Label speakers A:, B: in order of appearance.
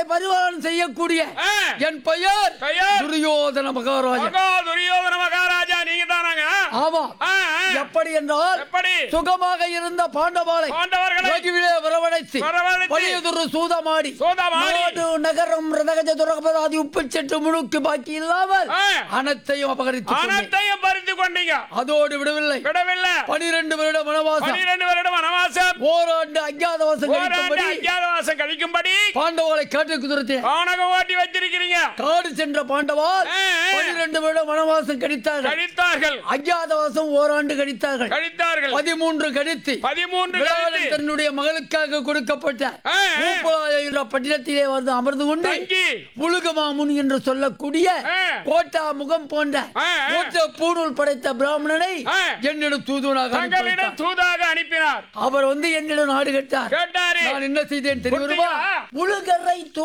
A: பரிவாரம் செய்யக்கூடிய
B: ஆ.
A: என் பெயர்
B: பெயர்?
A: துரியோதன மகாராஜா
B: மகா துரியோதன மகாராஜா நீங்க தானாங்க
A: ஆமா
B: ஆ, ஆ.
A: எப்படி என்றால்
B: எப்படி
A: சுகமாக இருந்த பாண்டவாளை
B: பாண்டவர்களை
A: ரகுவிலே வரவழைத்து
B: வரவழைத்து
A: வலியுதுரு சூதமாடி
B: சூதமாடி.
A: நாடு நகரம் ரதகஜ துரகபதாதி உப்பு செட்டு முழுக்கு பாக்கி இல்லாமல்
B: ஆ.
A: அனைத்தையும் அபகரித்து கொண்டேன்.
B: அனைத்தையும் பறித்து கொண்டீங்க
A: அதோடு விடவில்லை
B: விடவில்லை
A: பனிரெண்டு வருட வனவாசம்
B: பனிரெண்டு வருடம் வனவாசம்
A: ஓராண்டு அஞ்ஞாதவாசம்
B: ஓராண்டு
A: கழிக்கும்படி
B: அஞ்ஞாதவாசம் கழிக்கும்படி
A: பாண்டவர்களை காட்டுக்கு துரத்தி
B: கானகம் ஓட்டி வச்சிருக்கிறீங்க
A: காடு சென்ற பாண்டவால்
B: ஆ, ஆ.
A: பனிரெண்டு வருட வனவாசம் கழித்தார்கள்
B: கழித்தார்கள்
A: அஞ்ஞாதவாசம் ஓராண்டு கழித்தார்கள்
B: கழித்தார்கள்
A: பதிமூன்று கழித்து
B: பதிமூன்று
A: விராடன்
B: கழித்து
A: தன்னுடைய மகளுக்காக கொடுக்கப்பட்ட
B: ஆ, ஆ.
A: மூப்பலாய என்ற பட்டினத்திலே வந்து அமர்ந்து கொண்டு
B: தங்கி
A: முழுகமாமுன் என்று சொல்லக்கூடிய
B: ஆ.
A: கோட்டா முகம் போன்ற
B: ஆ, ஆ.
A: கோட்ட பூணூல் படைத்த பிராமணனை
B: ஆ.
A: என்னிடம் தூதுவனாக அனுப்பி
B: தங்களிடம்
A: வைத்தார்.
B: தூதாக அனுப்பினார்
A: அவர் வந்து என்னிடம் நாடு கேட்டார்
B: கேட்டாரு
A: நான் என்ன செய்தேன் தெரியுமா
B: கொடுத்தீங்களா?
A: முழுகரை